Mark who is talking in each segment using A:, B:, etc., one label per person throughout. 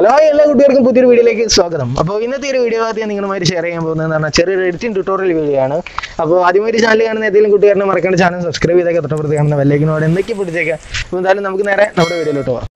A: hello എല്ലാ കുട്ടികൾക്കും പുതിയൊരു വീഡിയോയിലേക്ക് സ്വാഗതം അപ്പോൾ ഇന്നത്തെ ഒരു വീഡിയോ ആദ്യം നിങ്ങളുമായിട്ട് ഷെയർ ചെയ്യാൻ പോകുന്നത് പറഞ്ഞാൽ ചെറിയൊരു എഡിറ്റിംഗ് ട്യൂട്ടോറിയൽ വീഡിയോ ആണ് അപ്പോൾ ആദ്യമായിട്ട് ചാനൽ കാണുന്ന ഏതെങ്കിലും കൂട്ടുകാരനെ മറക്കേണ്ട ചാനൽ സബ്സ്ക്രൈബ് ചെയ്തേക്ക് തൊട്ടപ്പുറത്ത് കാണുന്ന വെല്ലേക്കിനോട് എന്തൊക്കെ പിടിച്ചേക്കാം അപ്പോൾ എന്തായാലും നമുക്ക് നേരെ നമ്മുടെ വീഡിയോയിലോട്ട് പോകാം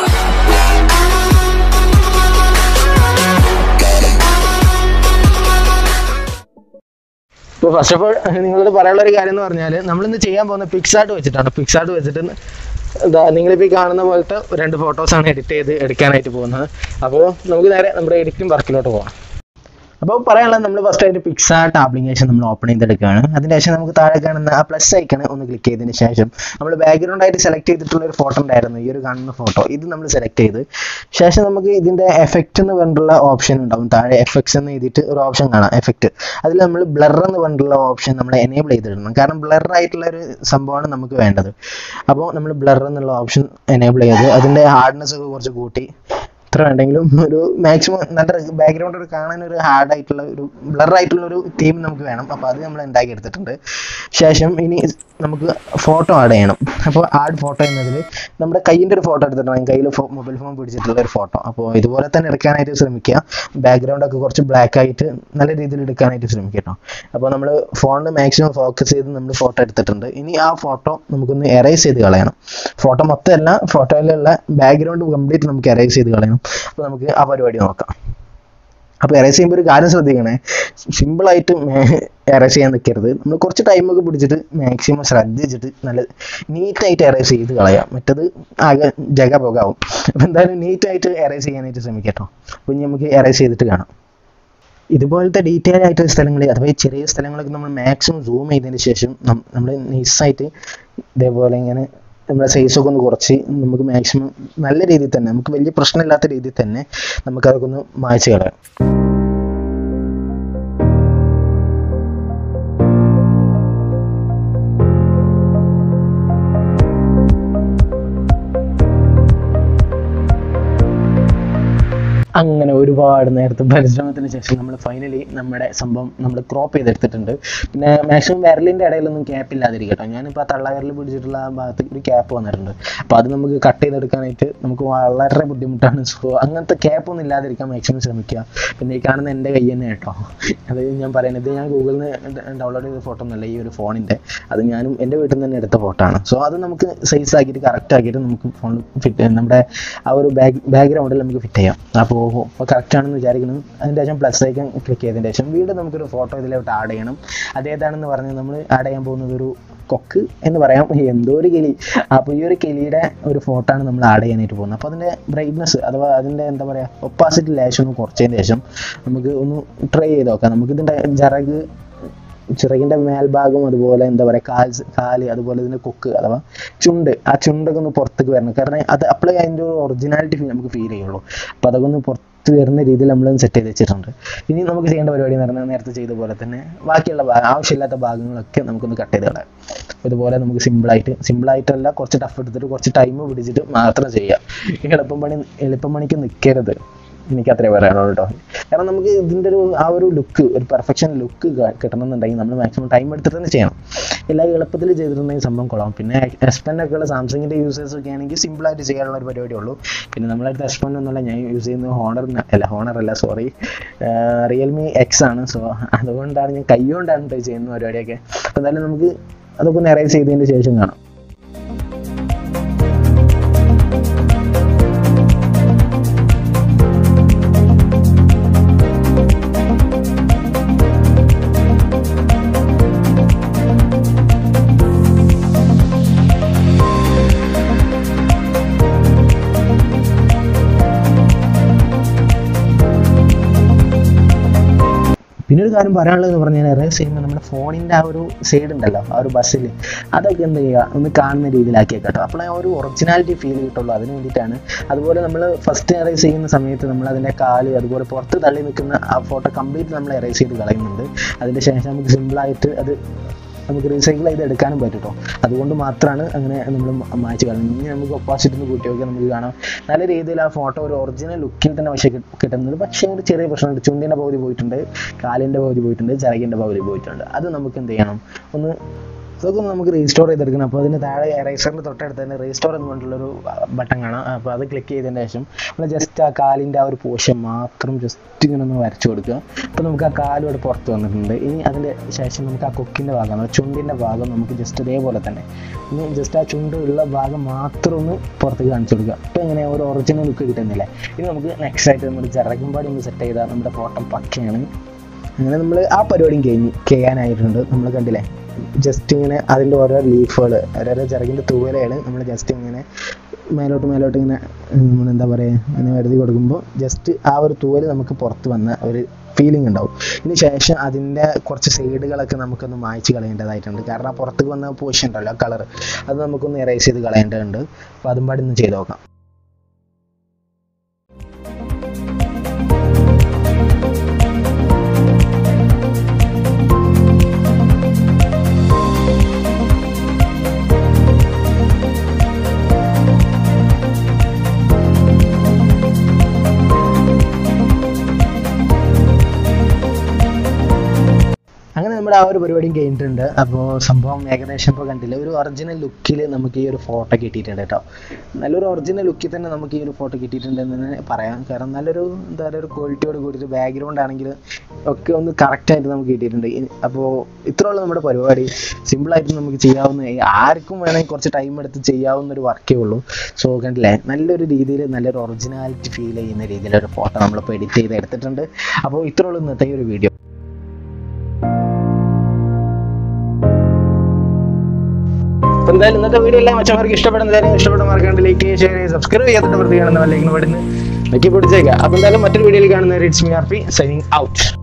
A: ഇപ്പോൾ ഫസ്റ്റ് ഓഫ് ഓൾ നിങ്ങളോട് പറയാനുള്ള ഒരു കാര്യം എന്ന് പറഞ്ഞാൽ നമ്മളിന്ന് ചെയ്യാൻ പോകുന്ന പിക്സാർട്ട് വെച്ചിട്ടാണ് പിക്സാർട്ട് വെച്ചിട്ട് എന്താ നിങ്ങളിപ്പോൾ ഈ കാണുന്ന പോലത്തെ രണ്ട് ഫോട്ടോസാണ് എഡിറ്റ് ചെയ്ത് എടുക്കാനായിട്ട് പോകുന്നത് അപ്പോൾ നമുക്ക് നേരെ നമ്മുടെ എഡിറ്റിംഗ് വർക്കിലോട്ട് പോകാം അപ്പോൾ പറയാനുള്ളത് നമ്മൾ ഫസ്റ്റ് ആയിട്ട് പിക്സാർട്ട് ആപ്ലിക്കേഷൻ നമ്മൾ ഓപ്പൺ ചെയ്തെടുക്കുകയാണ് അതിന് ശേഷം നമുക്ക് താഴെ കാണുന്ന ആ പ്ലസ് ഐക്കൺ ഒന്ന് ക്ലിക്ക് ചെയ്തതിന് ശേഷം നമ്മൾ ബാക്ക്ഗ്രൗണ്ട് ആയിട്ട് സെലക്ട് ചെയ്തിട്ടുള്ള ഒരു ഫോട്ടോ ഉണ്ടായിരുന്നു ഈ ഒരു കാണുന്ന ഫോട്ടോ ഇത് നമ്മൾ സെലക്ട് ചെയ്ത് ശേഷം നമുക്ക് ഇതിൻ്റെ എഫക്റ്റ് എന്ന് പറഞ്ഞിട്ടുള്ള ഓപ്ഷൻ ഉണ്ടാവും താഴെ എഫക്ട്സ് എന്ന് എഴുതിയിട്ട് ഒരു ഓപ്ഷൻ കാണാം എഫക്റ്റ് അതിൽ നമ്മൾ ബ്ലർ എന്ന് പറഞ്ഞിട്ടുള്ള ഓപ്ഷൻ നമ്മൾ എനേബിൾ ചെയ്തിടണം കാരണം ബ്ലർ ആയിട്ടുള്ള ഒരു സംഭവമാണ് നമുക്ക് വേണ്ടത് അപ്പോൾ നമ്മൾ ബ്ലർ എന്നുള്ള ഓപ്ഷൻ എനേബിൾ ചെയ്ത് അതിൻ്റെ ഹാർഡ്നെസ് ഒക്കെ കുറച്ച് കൂട്ടി എത്ര വേണ്ടെങ്കിലും ഒരു മാക്സിമം നല്ല ബാക്ക്ഗ്രൗണ്ട് ഒരു കാണാൻ ഒരു ഹാർഡ് ആയിട്ടുള്ള ഒരു ബ്ലർ ആയിട്ടുള്ള ഒരു തീം നമുക്ക് വേണം അപ്പോൾ അത് നമ്മൾ ഉണ്ടാക്കി എടുത്തിട്ടുണ്ട് ശേഷം ഇനി നമുക്ക് ഫോട്ടോ ആഡ് ചെയ്യണം അപ്പോൾ ആഡ് ഫോട്ടോ എന്നതിൽ നമ്മുടെ കയ്യിൻ്റെ ഒരു ഫോട്ടോ എടുത്തിട്ടുണ്ട് കയ്യിൽ മൊബൈൽ ഫോൺ പിടിച്ചിട്ടുള്ള ഒരു ഫോട്ടോ അപ്പോൾ ഇതുപോലെ തന്നെ എടുക്കാനായിട്ട് ശ്രമിക്കുക ബാക്ക്ഗ്രൗണ്ട് ഒക്കെ കുറച്ച് ബ്ലാക്ക് ആയിട്ട് നല്ല രീതിയിൽ എടുക്കാനായിട്ട് ശ്രമിക്കുക കേട്ടോ അപ്പോൾ നമ്മൾ ഫോണിൽ മാക്സിമം ഫോക്കസ് ചെയ്ത് നമ്മൾ ഫോട്ടോ എടുത്തിട്ടുണ്ട് ഇനി ആ ഫോട്ടോ നമുക്കൊന്ന് എറേസ് ചെയ്ത് കളയണം ഫോട്ടോ മൊത്തമല്ല ഫോട്ടോയിലുള്ള ബാക്ക്ഗ്രൗണ്ട് കംപ്ലീറ്റ് നമുക്ക് എറേസ് ചെയ്ത് കളയണം അപ്പോൾ നമുക്ക് ആ പരിപാടി നോക്കാം അപ്പോൾ എറേസ് ചെയ്യുമ്പോൾ ഒരു കാര്യം ശ്രദ്ധിക്കണേ സിമ്പിളായിട്ട് എറേസ് ചെയ്യാൻ നിൽക്കരുത് നമ്മൾ കുറച്ച് ടൈമൊക്കെ പിടിച്ചിട്ട് മാക്സിമം ശ്രദ്ധിച്ചിട്ട് നല്ല നീറ്റായിട്ട് എറേസ് ചെയ്ത് കളയാം മറ്റത് ആകെ ജഗ പോകാവും അപ്പോൾ എന്തായാലും നീറ്റായിട്ട് എറേസ് ചെയ്യാനായിട്ട് ശ്രമിക്കട്ടോ അപ്പോൾ ഇനി നമുക്ക് എറേസ് ചെയ്തിട്ട് കാണാം ഇതുപോലത്തെ ഡീറ്റെയിൽ ആയിട്ടുള്ള സ്ഥലങ്ങൾ അഥവാ ഈ ചെറിയ സ്ഥലങ്ങളൊക്കെ നമ്മൾ മാക്സിമം സൂം ചെയ്തതിന് ശേഷം നമ്മൾ നൈസായിട്ട് ഇതേപോലെ ഇങ്ങനെ നമ്മുടെ സൈസൊക്കെ ഒന്ന് കുറച്ച് നമുക്ക് മാക്സിമം നല്ല രീതിയിൽ തന്നെ നമുക്ക് വലിയ പ്രശ്നമില്ലാത്ത രീതിയിൽ തന്നെ നമുക്കതൊക്കെ ഒന്ന് മായ്ച്ച് കളയാം അങ്ങനെ ഒരുപാട് നേരത്തെ പരിശ്രമത്തിന് ശേഷം നമ്മൾ ഫൈനലി നമ്മുടെ സംഭവം നമ്മൾ ക്രോപ്പ് ചെയ്തെടുത്തിട്ടുണ്ട് പിന്നെ മാക്സിമം വിരലിൻ്റെ ഇടയിലൊന്നും ക്യാപ്പ് ഇല്ലാതിരിക്കട്ടോ ഞാനിപ്പോൾ ആ തള്ളവിരൽ പിടിച്ചിട്ടുള്ള ആ ഭാഗത്ത് ഒരു ക്യാപ്പ് വന്നിട്ടുണ്ട് അപ്പോൾ അത് നമുക്ക് കട്ട് ചെയ്തെടുക്കാനായിട്ട് നമുക്ക് വളരെ ബുദ്ധിമുട്ടാണ് സോ അങ്ങനത്തെ ക്യാപ്പ് ഒന്നും ഇല്ലാതിരിക്കാൻ മാക്സിമം ശ്രമിക്കുക പിന്നെ ഈ കാണുന്ന എൻ്റെ കൈ തന്നെ കേട്ടോ അത് ഞാൻ പറയുന്നത് ഇത് ഞാൻ ഗൂഗിളിൽ നിന്ന് ഡൗൺലോഡ് ചെയ്ത ഫോട്ടോ ഒന്നല്ല ഈ ഒരു ഫോണിൻ്റെ അത് ഞാനും എൻ്റെ വീട്ടിൽ നിന്ന് തന്നെ എടുത്ത ഫോട്ടോ ആണ് സോ അത് നമുക്ക് സൈസ് ആക്കിയിട്ട് കറക്റ്റ് ആക്കിയിട്ട് നമുക്ക് ഫോണിൽ ഫിറ്റ് നമ്മുടെ ആ ഒരു ബാക്ക് ബാക്ക്ഗ്രൗണ്ടിൽ നമുക്ക് ഫിറ്റ് ചെയ്യാം അപ്പോൾ അപ്പോൾ കറക്റ്റ് ആണെന്ന് വിചാരിക്കണം അതിൻ്റെ ശേഷം പ്ലസ് ഐക്കൺ ക്ലിക്ക് ചെയ്തതിന് ശേഷം വീണ്ടും നമുക്കൊരു ഫോട്ടോ ഇതിലോട്ട് ആഡ് ചെയ്യണം അതേതാണെന്ന് പറഞ്ഞ് നമ്മൾ ആഡ് ചെയ്യാൻ പോകുന്നത് ഒരു കൊക്ക് എന്ന് പറയാം എന്തോ ഒരു കിളി അപ്പോൾ ഈ ഒരു കിളിയുടെ ഒരു ഫോട്ടോ ആണ് നമ്മൾ ആഡ് ചെയ്യാനായിട്ട് പോകുന്നത് അപ്പോൾ അതിൻ്റെ ബ്രൈറ്റ്നസ് അഥവാ അതിൻ്റെ എന്താ പറയുക ഒപ്പാസിറ്റി ലേശം ഒന്ന് കുറച്ചതിന് ശേഷം നമുക്ക് ഒന്ന് ട്രൈ ചെയ്ത് നോക്കാം നമുക്ക് ഇതിൻ്റെ ജറക് ചിറകിൻ്റെ മേൽഭാഗം അതുപോലെ എന്താ പറയുക കാൽ കാല് അതുപോലെ ഇതിൻ്റെ കൊക്ക് അഥവാ ചുണ്ട് ആ ചുണ്ടൊക്കെ ഒന്ന് പുറത്തേക്ക് വരണം കാരണം അത് അപ്പോഴേ അതിൻ്റെ ഒരു ഒറിജിനാലിറ്റി നമുക്ക് ഫീൽ ചെയ്യുള്ളൂ അപ്പോൾ അതൊക്കെ ഒന്ന് പുറത്ത് വരുന്ന രീതിയിൽ നമ്മൾ സെറ്റ് ചെയ്ത് വെച്ചിട്ടുണ്ട് ഇനി നമുക്ക് ചെയ്യേണ്ട പരിപാടി എന്ന് പറഞ്ഞാൽ നേരത്തെ ചെയ്ത പോലെ തന്നെ ബാക്കിയുള്ള ഭാഗം ആവശ്യമില്ലാത്ത ഭാഗങ്ങളൊക്കെ നമുക്കൊന്ന് കട്ട് ചെയ്ത് കളയാം ഇതുപോലെ നമുക്ക് സിമ്പിളായിട്ട് സിമ്പിളായിട്ടല്ല കുറച്ച് ടഫ് എടുത്തിട്ട് കുറച്ച് ടൈം പിടിച്ചിട്ട് മാത്രം ചെയ്യാം എളുപ്പം പണി എളുപ്പം പണിക്ക് നിൽക്കരുത് എനിക്ക് അത്രേ പറയാനുള്ളൂ കേട്ടോ കാരണം നമുക്ക് ഇതിൻ്റെ ഒരു ആ ഒരു ലുക്ക് ഒരു പെർഫെക്ഷൻ ലുക്ക് കിട്ടണമെന്നുണ്ടെങ്കിൽ നമ്മൾ മാക്സിമം ടൈം എടുത്തിട്ട് തന്നെ ചെയ്യണം എല്ലാം എളുപ്പത്തിൽ ചെയ്തിട്ടുണ്ടെങ്കിൽ സംഭവം കൊള്ളാം പിന്നെ എസ് പെൻ ഒക്കെ ഉള്ള സാംസങ്ങിൻ്റെ യൂസേഴ്സ് ഒക്കെ ആണെങ്കിൽ സിമ്പിളായിട്ട് ചെയ്യാനുള്ള ഒരു പരിപാടി ഉള്ളൂ പിന്നെ നമ്മളടുത്ത് എസ് പെൻ ഒന്നുമല്ല ഞാൻ യൂസ് ചെയ്യുന്നത് ഹോണർ അല്ല ഹോണർ അല്ല സോറി റിയൽമി എക്സ് ആണ് സോ അതുകൊണ്ടാണ് ഞാൻ കൈ കൊണ്ടാണ് ട്രൈ ചെയ്യുന്ന പരിപാടിയൊക്കെ അപ്പോൾ എന്തായാലും നമുക്ക് അതൊക്കെ ഒന്ന് അറേഞ്ച് ചെയ്തതിന് ശേഷം കാണാം പിന്നെ ഒരു കാര്യം പറയാനുള്ളത് പറഞ്ഞാൽ എറേസ് ചെയ്യുമ്പോൾ നമ്മുടെ ഫോണിൻ്റെ ആ ഒരു സൈഡ് ഉണ്ടല്ലോ ആ ഒരു ബസ്സിൽ അതൊക്കെ എന്ത് ചെയ്യുക ഒന്ന് കാണുന്ന രീതിയിലാക്കിയ കേട്ടോ അപ്പോൾ ആ ഒരു ഒറിജിനാലിറ്റി ഫീൽ കിട്ടുള്ളൂ അതിന് വേണ്ടിയിട്ടാണ് അതുപോലെ നമ്മൾ ഫസ്റ്റ് എറേസ് ചെയ്യുന്ന സമയത്ത് നമ്മൾ അതിൻ്റെ കാല് അതുപോലെ പുറത്ത് തള്ളി നിൽക്കുന്ന ആ ഫോട്ടോ കംപ്ലീറ്റ് നമ്മൾ എറേസ് ചെയ്ത് കളയുന്നുണ്ട് അതിന് ശേഷം നമുക്ക് സിമ്പിളായിട്ട് അത് നമുക്ക് റീസൈക്കിൾ ചെയ്ത് എടുക്കാനും പറ്റും കേട്ടോ അതുകൊണ്ട് മാത്രമാണ് അങ്ങനെ നമ്മൾ മായ്ച്ച് കളയുന്നത് ഇനി നമുക്ക് ഒപ്പോസിറ്റ് ഒന്ന് കൂട്ടി നോക്കിയാൽ നമുക്ക് കാണാം നല്ല രീതിയിൽ ആ ഫോട്ടോ ഒരു ഒറിജിനൽ ലുക്കിൽ തന്നെ പക്ഷേ കിട്ടുന്നത് പക്ഷേ ഒരു ചെറിയ പ്രശ്നമുണ്ട് ചുണ്ടിൻ്റെ പകുതി പോയിട്ടുണ്ട് കാലിൻ്റെ പകുതി പോയിട്ടുണ്ട് ചിറകിൻ്റെ പകുതി പോയിട്ടുണ്ട് അത് നമുക്ക് എന്ത് ചെയ്യണം ഒന്ന് അതൊക്കെ ഒന്ന് നമുക്ക് റീസ്റ്റോർ ചെയ്തെടുക്കണം അപ്പോൾ അതിന് താഴെ എറൈസറിൻ്റെ തൊട്ടടുത്ത് തന്നെ റീസ്റ്റോർ എന്ന് പറഞ്ഞിട്ടുള്ളൊരു ബട്ടൺ കാണാം അപ്പോൾ അത് ക്ലിക്ക് ചെയ്തതിന് ശേഷം നമ്മൾ ജസ്റ്റ് ആ കാലിൻ്റെ ആ ഒരു പോഷൻ മാത്രം ജസ്റ്റ് ഇങ്ങനെ ഒന്ന് വരച്ചു കൊടുക്കുക അപ്പോൾ നമുക്ക് ആ കാലും ഇവിടെ പുറത്ത് വന്നിട്ടുണ്ട് ഇനി അതിൻ്റെ ശേഷം നമുക്ക് ആ കൊക്കിൻ്റെ ഭാഗം ചുണ്ടിൻ്റെ ഭാഗം നമുക്ക് ജസ്റ്റ് ഇതേപോലെ തന്നെ ഇനി ജസ്റ്റ് ആ ചുണ്ട് ഉള്ള ഭാഗം മാത്രം ഒന്ന് പുറത്തേക്ക് കാണിച്ചു കൊടുക്കുക അപ്പോൾ ഇങ്ങനെ ഒരു ഒറിജിനൽ ലുക്ക് കിട്ടുന്നില്ലേ ഇനി നമുക്ക് നെക്സ്റ്റ് ആയിട്ട് നമ്മൾ ചിറകുംപാടി ഒന്ന് സെറ്റ് ചെയ്താൽ നമ്മുടെ ഫോട്ടോ പക്കയാണ് അങ്ങനെ നമ്മൾ ആ പരിപാടിയും കഴിഞ്ഞ് ചെയ്യാനായിട്ടുണ്ട് നമ്മൾ കണ്ടില്ലേ ജസ്റ്റ് ഇങ്ങനെ അതിൻ്റെ ഓരോ ലീഫുകൾ ഓരോരോ ചിറകിൻ്റെ തൂവലകൾ നമ്മൾ ജസ്റ്റ് ഇങ്ങനെ മേലോട്ട് മേലോട്ട് ഇങ്ങനെ നമ്മൾ എന്താ പറയുക ഇങ്ങനെ വരുതി കൊടുക്കുമ്പോൾ ജസ്റ്റ് ആ ഒരു തൂവൽ നമുക്ക് പുറത്ത് വന്ന ഒരു ഫീലിംഗ് ഉണ്ടാവും ഇതിന് ശേഷം അതിൻ്റെ കുറച്ച് സൈഡുകളൊക്കെ നമുക്കൊന്ന് മായ്ച്ച് കളയേണ്ടതായിട്ടുണ്ട് കാരണം ആ പുറത്തേക്ക് വന്ന പോഷൻ ഉണ്ടല്ലോ കളർ അത് നമുക്കൊന്ന് എറേസ് ചെയ്ത് കളയേണ്ടതുണ്ട് അപ്പോൾ അതും പാടി ഒന്ന് ചെയ്ത് നോക്കാം അങ്ങനെ നമ്മുടെ ആ ഒരു പരിപാടിയും കഴിഞ്ഞിട്ടുണ്ട് അപ്പോൾ സംഭവം ഏകദേശം ഇപ്പോൾ കണ്ടില്ല ഒരു ഒറിജിനൽ ലുക്കിൽ നമുക്ക് ഈ ഒരു ഫോട്ടോ കിട്ടിയിട്ടുണ്ട് കേട്ടോ നല്ലൊരു ഒറിജിനൽ ലുക്കിൽ തന്നെ നമുക്ക് ഈ ഒരു ഫോട്ടോ കിട്ടിയിട്ടുണ്ടെന്ന് തന്നെ പറയാം കാരണം നല്ലൊരു എന്താ പറയുക ഒരു ക്വാളിറ്റിയോട് കൂടിയിട്ട് ബാക്ക്ഗ്രൗണ്ട് ആണെങ്കിൽ ഒക്കെ ഒന്ന് കറക്റ്റായിട്ട് നമുക്ക് കിട്ടിയിട്ടുണ്ട് അപ്പോൾ ഇത്രയുള്ള നമ്മുടെ പരിപാടി സിമ്പിളായിട്ട് നമുക്ക് ചെയ്യാവുന്ന ആർക്കും വേണമെങ്കിൽ കുറച്ച് ടൈം എടുത്ത് ചെയ്യാവുന്ന ഒരു വർക്കേ ഉള്ളൂ സോ കണ്ടില്ലേ നല്ലൊരു രീതിയിൽ നല്ലൊരു ഒറിജിനാലിറ്റി ഫീൽ ചെയ്യുന്ന രീതിയിലൊരു ഫോട്ടോ നമ്മളിപ്പോൾ എഡിറ്റ് ചെയ്ത് എടുത്തിട്ടുണ്ട് അപ്പോൾ ഇത്രയുള്ള ഇന്നത്തെ ഈ ഒരു വീഡിയോ അപ്പോൾ എന്തായാലും ഇന്നത്തെ വീഡിയോ എല്ലാം മച്ചമാർക്ക് ഇഷ്ടപ്പെടുന്നതായിരുന്നു ഇഷ്ടപ്പെടുന്നവർക്ക് കണ്ട് ലൈക്ക് ഷെയർ ചെയ്യുക സബ്സ്ക്രൈബ് ചെയ്യാത്തിട്ട് പ്രതി കാണുന്ന ലൈക്കിന് പെടുന്ന് നോക്കി പിടിച്ചേക്കുക അപ്പോൾ എന്തായാലും മറ്റൊരു വീഡിയോയിൽ കാണുന്ന it's me R P signing out